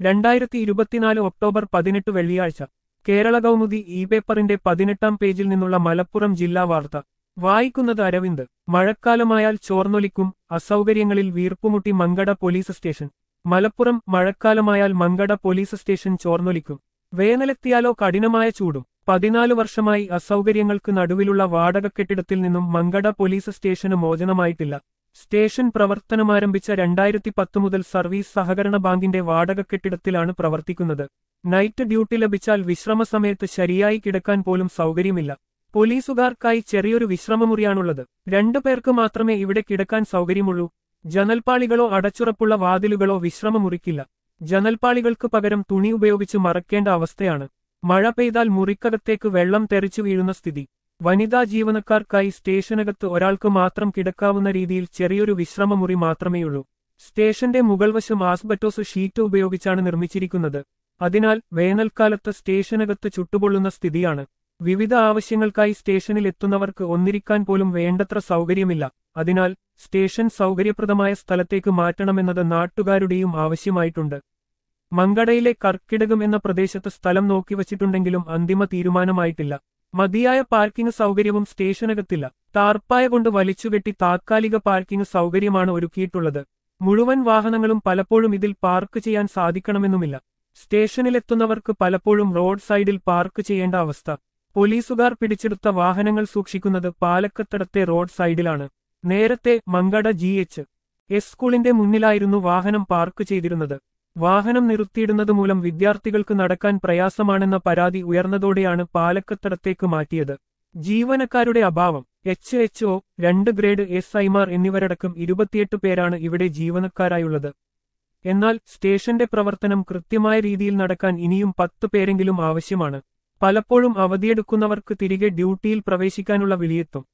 രണ്ടായിരത്തി ഇരുപത്തിനാല് ഒക്ടോബർ പതിനെട്ട് വെള്ളിയാഴ്ച കേരള കൗമുദി ഇ പേപ്പറിന്റെ പതിനെട്ടാം പേജിൽ നിന്നുള്ള മലപ്പുറം ജില്ലാ വാർത്ത വായിക്കുന്നത് അരവിന്ദ് മഴക്കാലമായാൽ ചോർന്നൊലിക്കും അസൗകര്യങ്ങളിൽ വീർപ്പുമുട്ടി മങ്കട പോലീസ് സ്റ്റേഷൻ മലപ്പുറം മഴക്കാലമായാൽ മങ്കട പോലീസ് സ്റ്റേഷൻ ചോർന്നൊലിക്കും വേനലെത്തിയാലോ കഠിനമായ ചൂടും പതിനാല് വർഷമായി അസൗകര്യങ്ങൾക്ക് നടുവിലുള്ള വാടക കെട്ടിടത്തിൽ നിന്നും മങ്കട പോലീസ് സ്റ്റേഷന് മോചനമായിട്ടില്ല സ്റ്റേഷൻ പ്രവർത്തനമാരംഭിച്ച രണ്ടായിരത്തി പത്ത് മുതൽ സർവീസ് സഹകരണ ബാങ്കിന്റെ വാടക കെട്ടിടത്തിലാണ് പ്രവർത്തിക്കുന്നത് നൈറ്റ് ഡ്യൂട്ടി ലഭിച്ചാൽ വിശ്രമസമയത്ത് ശരിയായി കിടക്കാൻ പോലും സൗകര്യമില്ല പോലീസുകാർക്കായി ചെറിയൊരു വിശ്രമമുറിയാണുള്ളത് രണ്ടു പേർക്ക് മാത്രമേ ഇവിടെ കിടക്കാൻ സൗകര്യമുള്ളൂ ജനൽപ്പാളികളോ അടച്ചുറപ്പുള്ള വാതിലുകളോ വിശ്രമമുറിക്കില്ല ജനൽപ്പാളികൾക്ക് പകരം തുണി ഉപയോഗിച്ച് മറക്കേണ്ട അവസ്ഥയാണ് മഴ പെയ്താൽ മുറിക്കകത്തേക്ക് വെള്ളം തെറിച്ചു വീഴുന്ന സ്ഥിതി വനിതാ ജീവനക്കാർക്കായി സ്റ്റേഷനകത്ത് ഒരാൾക്ക് മാത്രം കിടക്കാവുന്ന രീതിയിൽ ചെറിയൊരു വിശ്രമമുറി മാത്രമേയുള്ളൂ സ്റ്റേഷന്റെ മുകൾവശം ആസ്ബറ്റോസ് ഷീറ്റ് ഉപയോഗിച്ചാണ് നിർമ്മിച്ചിരിക്കുന്നത് അതിനാൽ വേനൽക്കാലത്ത് സ്റ്റേഷനകത്ത് ചുട്ടുപൊള്ളുന്ന സ്ഥിതിയാണ് വിവിധ ആവശ്യങ്ങൾക്കായി സ്റ്റേഷനിൽ എത്തുന്നവർക്ക് ഒന്നിരിക്കാൻ പോലും വേണ്ടത്ര സൗകര്യമില്ല അതിനാൽ സ്റ്റേഷൻ സൗകര്യപ്രദമായ സ്ഥലത്തേക്ക് മാറ്റണമെന്നത് നാട്ടുകാരുടെയും ആവശ്യമായിട്ടുണ്ട് മങ്കടയിലെ കർക്കിടകം എന്ന പ്രദേശത്ത് സ്ഥലം നോക്കിവച്ചിട്ടുണ്ടെങ്കിലും അന്തിമ തീരുമാനമായിട്ടില്ല മതിയായ പാർക്കിംഗ് സൗകര്യവും സ്റ്റേഷനകത്തില്ല ടാർപ്പായ കൊണ്ട് വലിച്ചുകെട്ടി താത്കാലിക പാർക്കിംഗ് സൗകര്യമാണ് ഒരുക്കിയിട്ടുള്ളത് മുഴുവൻ വാഹനങ്ങളും പലപ്പോഴും ഇതിൽ പാർക്ക് ചെയ്യാൻ സാധിക്കണമെന്നുമില്ല സ്റ്റേഷനിലെത്തുന്നവർക്ക് പലപ്പോഴും റോഡ് സൈഡിൽ പാർക്ക് ചെയ്യേണ്ട അവസ്ഥ പോലീസുകാർ പിടിച്ചെടുത്ത വാഹനങ്ങൾ സൂക്ഷിക്കുന്നത് പാലക്കത്തടത്തെ റോഡ് സൈഡിലാണ് നേരത്തെ മങ്കട ജി എച്ച് എസ് സ്കൂളിന്റെ മുന്നിലായിരുന്നു വാഹനം പാർക്ക് ചെയ്തിരുന്നത് വാഹനം നിർത്തിയിടുന്നത് മൂലം വിദ്യാർത്ഥികൾക്ക് നടക്കാൻ പ്രയാസമാണെന്ന പരാതി ഉയർന്നതോടെയാണ് പാലക്കത്തടത്തേക്ക് മാറ്റിയത് ജീവനക്കാരുടെ അഭാവം എച്ച് എച്ച് ഒ രണ്ട് ഗ്രേഡ് എസ് ഐമാർ എന്നിവരടക്കം ഇരുപത്തിയെട്ട് പേരാണ് ഇവിടെ ജീവനക്കാരായുള്ളത് എന്നാൽ സ്റ്റേഷന്റെ പ്രവർത്തനം കൃത്യമായ രീതിയിൽ നടക്കാൻ ഇനിയും പത്ത് പേരെങ്കിലും ആവശ്യമാണ് പലപ്പോഴും അവധിയെടുക്കുന്നവർക്ക് തിരികെ ഡ്യൂട്ടിയിൽ പ്രവേശിക്കാനുള്ള വിളിയെത്തും